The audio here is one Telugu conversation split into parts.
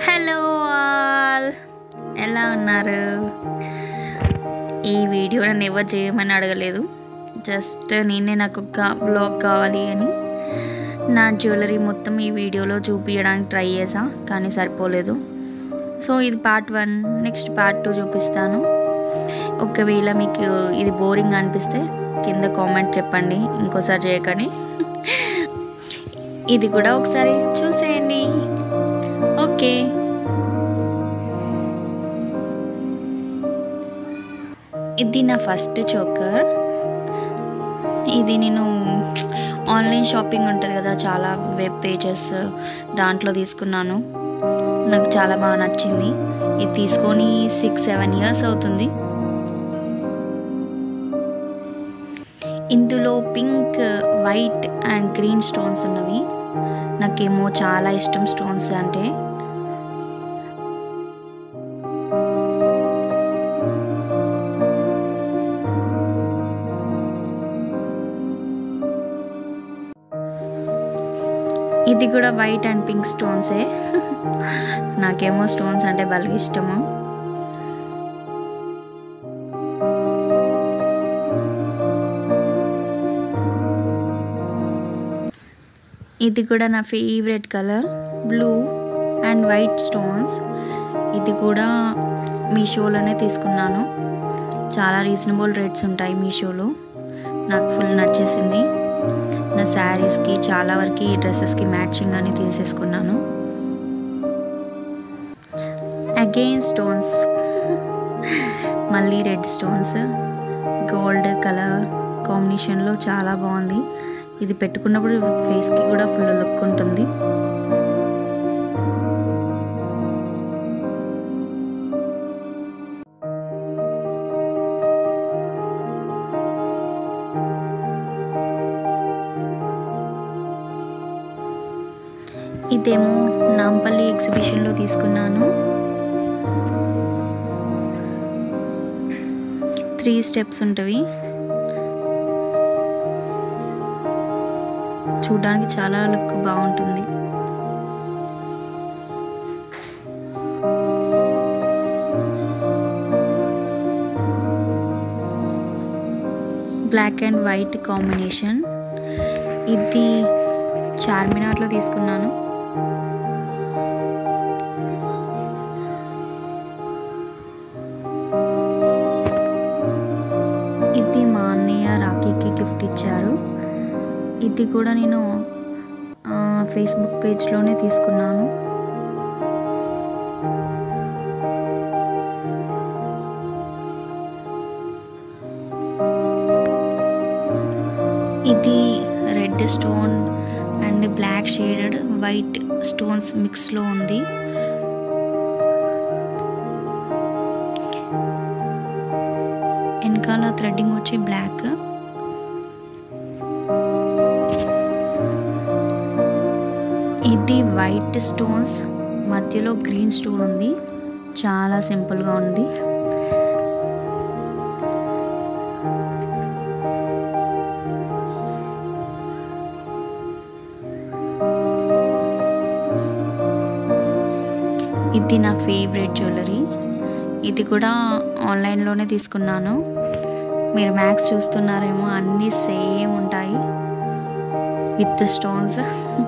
హలో ఆల్ ఎలా ఉన్నారు ఈ వీడియో నన్ను ఎవరు చేయమని అడగలేదు జస్ట్ నేనే నాకు ఒక బ్లాగ్ కావాలి అని నా జ్యువెలరీ మొత్తం ఈ వీడియోలో చూపించడానికి ట్రై చేసా కానీ సరిపోలేదు సో ఇది part one next part two చూపిస్తాను ఒకవేళ మీకు ఇది బోరింగ్ అనిపిస్తే కింద కామెంట్ చెప్పండి ఇంకోసారి చేయకని ఇది కూడా ఒకసారి చూసేయండి ఓకే ఇది నా ఫస్ట్ చోకర్ ఇది నేను ఆన్లైన్ షాపింగ్ ఉంటుంది కదా చాలా వెబ్ పేజెస్ దాంట్లో తీసుకున్నాను నాకు చాలా బాగా నచ్చింది ఇది తీసుకొని సిక్స్ సెవెన్ ఇయర్స్ అవుతుంది ఇందులో pink white and green stones ఉన్నవి నాకేమో చాలా ఇష్టం స్టోన్స్ అంటే ఇది కూడా వైట్ అండ్ పింక్ స్టోన్సే నాకేమో స్టోన్స్ అంటే బాగా ఇష్టము ఇది కూడా నా favourite colour blue and white stones ఇది కూడా మీషోలోనే తీసుకున్నాను చాలా రీజనబుల్ రేట్స్ ఉంటాయి మీషోలో నాకు ఫుల్ నచ్చేసింది నా శారీస్కి చాలా వరకు ఈ డ్రెస్సెస్కి మ్యాచింగ్ అని తీసేసుకున్నాను అగైన్ స్టోన్స్ మళ్ళీ రెడ్ స్టోన్స్ గోల్డ్ కలర్ కాంబినేషన్లో చాలా బాగుంది ఇది పెట్టుకున్నప్పుడు ఫేస్కి కూడా ఫుల్ లుక్ ఉంటుంది ఇదేమో నాంపల్లి ఎగ్జిబిషన్లో తీసుకున్నాను త్రీ స్టెప్స్ ఉంటవి చూడడానికి చాలా లుక్ బాగుంటుంది బ్లాక్ అండ్ వైట్ కాంబినేషన్ ఇది చార్మినార్లో తీసుకున్నాను ఇది మా అన్నయ్య రాఖీకి గిఫ్ట్ ఇచ్చారు ఇది కూడా నేను ఫేస్బుక్ పేజ్లోనే తీసుకున్నాను ఇది red stone and black shaded white stones మిక్స్లో ఉంది వెనకాల థ్రెడ్డింగ్ వచ్చి బ్లాక్ ఇది వైట్ స్టోన్స్ మధ్యలో గ్రీన్ స్టోన్ ఉంది చాలా సింపుల్గా ఉంది ఇది నా ఫేవరెట్ జ్యువెలరీ ఇది కూడా ఆన్లైన్లోనే తీసుకున్నాను మీరు మ్యాక్స్ చూస్తున్నారేమో అన్నీ సేమ్ ఉంటాయి విత్ స్టోన్స్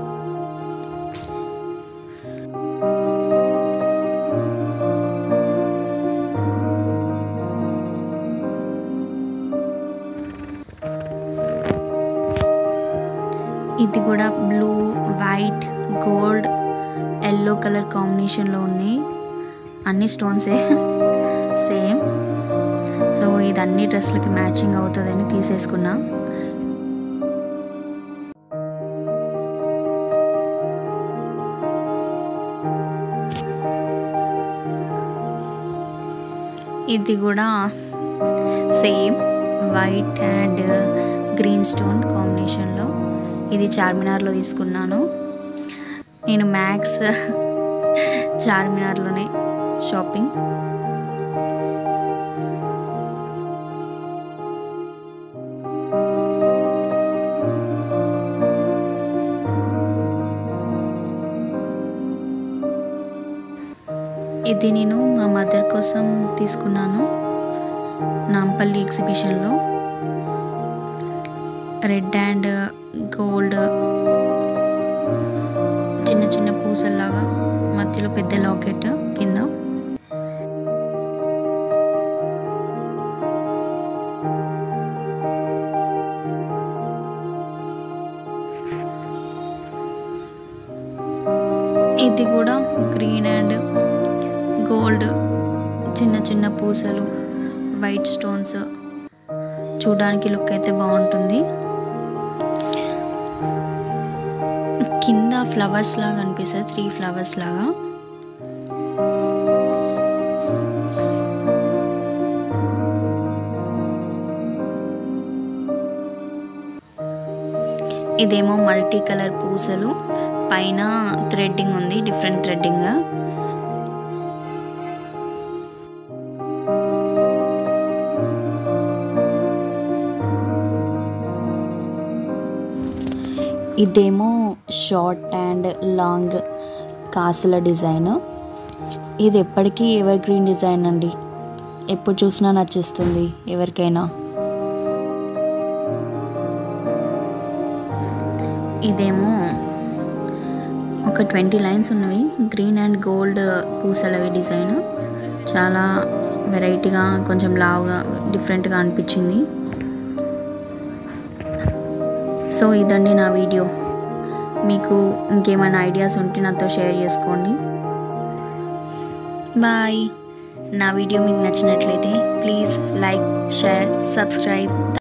ఇది కూడా blue white gold yellow colour కాంబినేషన్లో ఉన్నాయి అన్ని స్టోన్సే సేమ్ సో ఇది అన్ని డ్రెస్లకి మ్యాచింగ్ అవుతుందని తీసేసుకున్నా ఇది కూడా same white and green stone కాంబినేషన్లో ఇది చార్మినార్లో తీసుకున్నాను నేను మ్యాక్స్ చార్మినార్లోనే షాపింగ్ ఇది నేను మా మదర్ కోసం తీసుకున్నాను నాంపల్లి ఎగ్జిబిషన్లో రెడ్ అండ్ గోల్డ్ చిన్న చిన్న పూసల్లాగా మధ్యలో పెద్ద లాకెట్ కింద ఇది కూడా గ్రీన్ అండ్ గోల్డ్ చిన్న చిన్న పూసలు వైట్ స్టోన్స్ చూడడానికి లుక్ అయితే బాగుంటుంది కింద ఫ్లవర్స్ లాగా అనిపిస్తుంది త్రీ ఫ్లవర్స్ లాగా ఇదేమో మల్టీ కలర్ పూసలు పైన థ్రెడ్డింగ్ ఉంది డిఫరెంట్ థ్రెడ్డింగ్ ఇదేమో షార్ట్ అండ్ లాంగ్ కాసుల డిజైన్ ఇది ఎప్పటికీ ఎవర్ గ్రీన్ డిజైన్ అండి ఎప్పుడు చూసినా నచ్చేస్తుంది ఎవరికైనా ఇదేమో ఒక ట్వంటీ లైన్స్ ఉన్నవి గ్రీన్ అండ్ గోల్డ్ పూసలవి డిజైన్ చాలా వెరైటీగా కొంచెం లావుగా డిఫరెంట్గా అనిపించింది సో ఇదండి నా వీడియో మీకు ఇంకేమైనా ఐడియాస్ ఉంటే నాతో షేర్ చేసుకోండి బాయ్ నా వీడియో మీకు నచ్చినట్లయితే ప్లీజ్ లైక్ షేర్ సబ్స్క్రైబ్